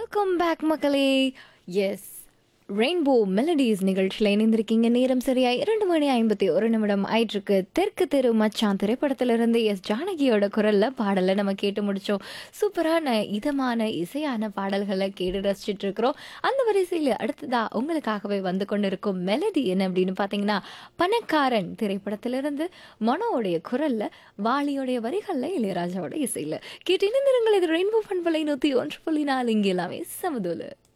welcome back மக்களே yes rainbow melodies நிகழ்ச்சியில் இணைந்திருக்கீங்க நேரம் சரியா இரண்டு மணி ஐம்பத்தி ஒரு நிமிடம் ஆயிட்டிருக்கு தெற்கு தெரு மச்சான் திரைப்படத்திலிருந்து எஸ் ஜானகியோட குரல்ல பாடலை நம்ம கேட்டு முடிச்சோம் சூப்பரான இதமான இசையான பாடல்களை கேட்டு ரசிச்சுட்டு இருக்கிறோம் அந்த வரிசையில் அடுத்ததா உங்களுக்காகவே வந்து கொண்டிருக்கும் மெலடி என்ன அப்படின்னு பார்த்தீங்கன்னா பணக்காரன் திரைப்படத்திலிருந்து மனோவுடைய குரல்ல வாலியோடைய வரிகள்ல இளையராஜாவோட இசையில கேட்டு இணைந்திருங்கள் இது ரெயின்போ பண்பலை நூற்றி ஒன்று புள்ளி நாலு இங்கே எல்லாமே சமதூலு